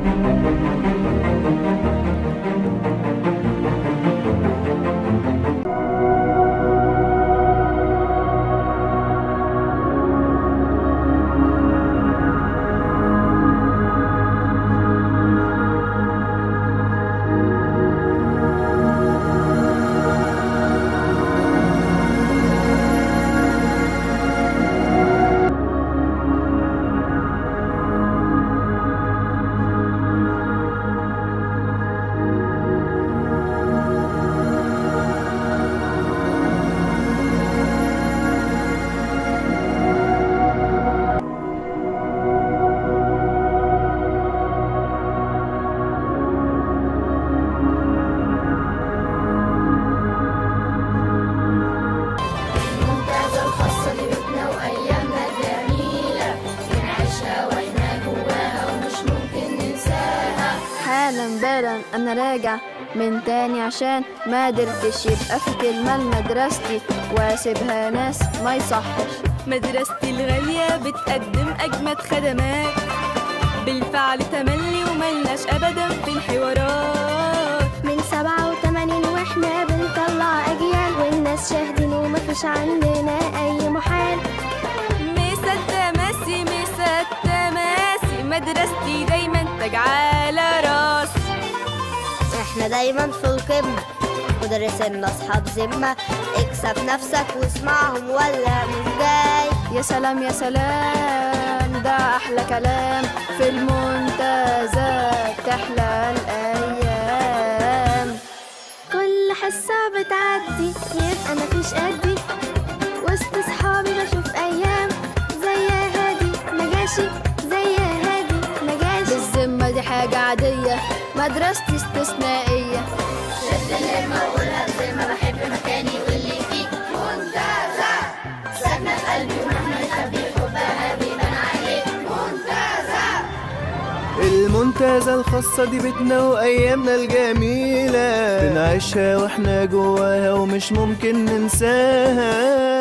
الممتازة الخاصة ببيتنا وأيامنا الجميلة بنعيشها وإحنا جواها ومش ممكن ننساها حالا بالا انا راجع من تاني عشان ما قدرتش يبقى في كلمة لمدرستي واسيبها ناس ما يصحش مدرستي الغالية بتقدم أجمد خدمات بالفعل تملي وملناش أبدا في الحوارات من سبعة وثمانين واحنا بنطلع أجيال والناس شاهدين ومفيش عندنا أي محال مسا التماسي مسا التماسي مدرستي دايما تاج على راسي احنا دايما في القمة مدرسينا أصحاب ذمة اكسب نفسك واسمعهم ولا مش جاي يا سلام يا سلام ده احلى كلام في المنتزه تحلى الايام كل حصة بتعدي يبقى مفيش قدي وسط صحابي بشوف أيام زي هادي نجاشي زي هادي نجاشي بالذمة دي حاجة عادية مدرستي استثنائية شد اللمة وقولها زي ما بحب مكاني واللي فيه ممتازة ساكنة في قلبي ومهما يخبي حبها بيبان عليه ممتازة المنتزه الخاصة دي بيتنا وأيامنا الجميلة بنعيشها واحنا جواها ومش ممكن ننساها